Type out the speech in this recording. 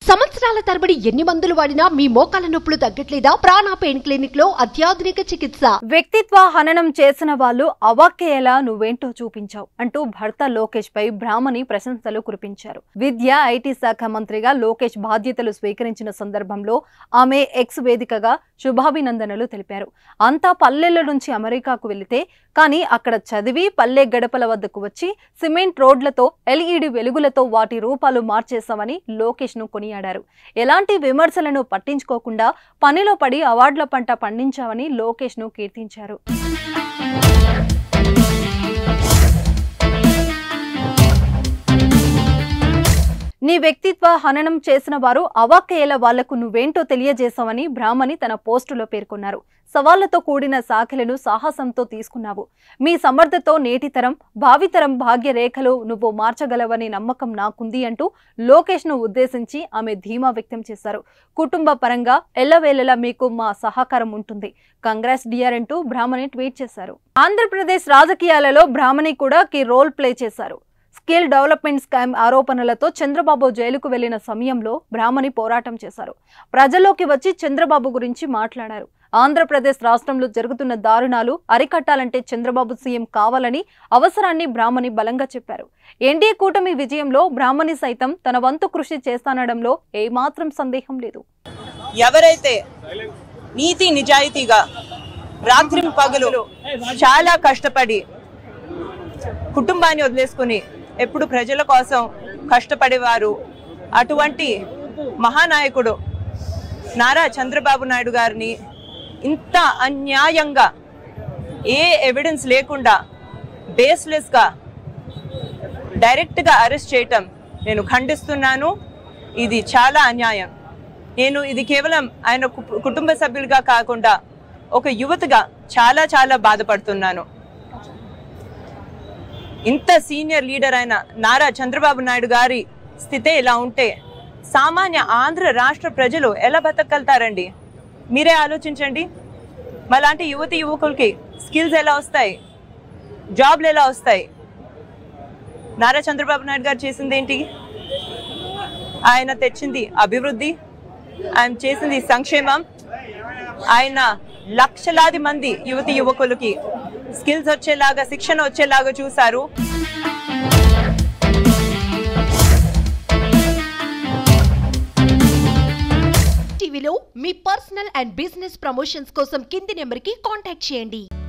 సంవత్సరాల తరబడి ఎన్ని మందులు వాడినా మీ మోకాల నొప్పులు తగ్గట్లేదా ప్రాణ పెయిన్ క్లినిక్ లో అత్యాధునిక చికిత్స వ్యక్తిత్వ హననం చేసిన వాళ్ళు అవాక్కేలా నువ్వేంటో చూపించావు అంటూ భర్త లోకేష్ పై బ్రాహ్మణి ప్రశంసలు కురిపించారు విద్య ఐటీ శాఖ మంత్రిగా లోకేష్ బాధ్యతలు స్వీకరించిన సందర్భంలో ఆమె ఎక్స్ వేదికగా శుభాభినందనలు తెలిపారు అంతా పల్లెల నుంచి అమెరికాకు వెళితే కానీ అక్కడ చదివి పల్లె గడపల వద్దకు వచ్చి సిమెంట్ రోడ్లతో ఎల్ఈడి వెలుగులతో వాటి రూపాలు మార్చేశామని లోకేష్ ను కొనియాడారు ఎలాంటి విమర్శలను పట్టించుకోకుండా పనిలో పడి అవార్డుల పంట పండించామని లోకేష్ ను కీర్తించారు నీ వ్యక్తిత్వ హననం చేసిన వారు అవాక్కయ్యేల వాళ్లకు నువ్వేంటో తెలియజేశావని బ్రాహ్మణి తన పోస్టులో పేర్కొన్నారు సవాళ్లతో కూడిన శాఖలను సాహసంతో తీసుకున్నావు మీ సమర్థతో నేటితరం భావితరం భాగ్య రేఖలు నువ్వు మార్చగలవని నమ్మకం నాకుంది అంటూ లోకేష్ ను ఉద్దేశించి ఆమె ధీమా వ్యక్తం చేశారు కుటుంబ పరంగా ఎల్లవేళలా మీకు మా సహకారం ఉంటుంది కంగ్రాస్ డియర్ అంటూ బ్రాహ్మణి ట్వీట్ చేశారు ఆంధ్రప్రదేశ్ రాజకీయాలలో బ్రాహ్మణి కూడా కీ రోల్ ప్లే చేశారు స్కిల్ డెవలప్మెంట్ స్కామ్ ఆరోపణలతో చంద్రబాబు జైలుకు వెళ్లిన సమయంలో బ్రాహ్మణి పోరాటం చేశారు ప్రజల్లోకి వచ్చి చంద్రబాబు గురించి మాట్లాడారు ఆంధ్రప్రదేశ్ రాష్ట్రంలో జరుగుతున్న దారుణాలు అరికట్టాలంటే చంద్రబాబు సీఎం కావాలని అవసరాన్ని బ్రాహ్మణి బలంగా చెప్పారు ఎన్డీఏ కూటమి విజయంలో బ్రాహ్మణి సైతం తన వంతు కృషి చేస్తానడంలో ఏమాత్రం సందేహం లేదు ఎవరైతే నీతి నిజాయితీగా రాత్రి పగలు చాలా కష్టపడి కుటుంబాన్ని వదిలేసుకుని ఎప్పుడు ప్రజల కోసం కష్టపడేవారు అటువంటి మహానాయకుడు నారా చంద్రబాబు నాయుడు గారిని ఇంత అన్యాయంగా ఏ ఎవిడెన్స్ లేకుండా బేస్లెస్గా డైరెక్ట్గా అరెస్ట్ చేయటం నేను ఖండిస్తున్నాను ఇది చాలా అన్యాయం నేను ఇది కేవలం ఆయన కు- కుటుంబ సభ్యులుగా కాకుండా ఒక యువతగా చాలా చాలా బాధపడుతున్నాను ఇంత సీనియర్ లీడర్ అయిన నారా చంద్రబాబు నాయుడు గారి స్థితే ఇలా ఉంటే సామాన్య ఆంధ్ర రాష్ట్ర ప్రజలు ఎలా బతకగలుగుతారండి మీరే ఆలోచించండి మలాంటి యువతి యువకులకి స్కిల్స్ ఎలా వస్తాయి జాబ్లు ఎలా వస్తాయి నారా చంద్రబాబు నాయుడు గారు చేసింది ఏంటి ఆయన తెచ్చింది అభివృద్ధి ఆయన చేసింది సంక్షేమం ఆయన లక్షలాది మంది యువతి యువకులకి స్కిల్స్ వచ్చేలాగా శిక్షణ వచ్చేలాగా చూశారు టీవీలో మీ పర్సనల్ అండ్ బిజినెస్ ప్రమోషన్స్ కోసం కింది నెంబర్ కి కాంటాక్ట్ చేయండి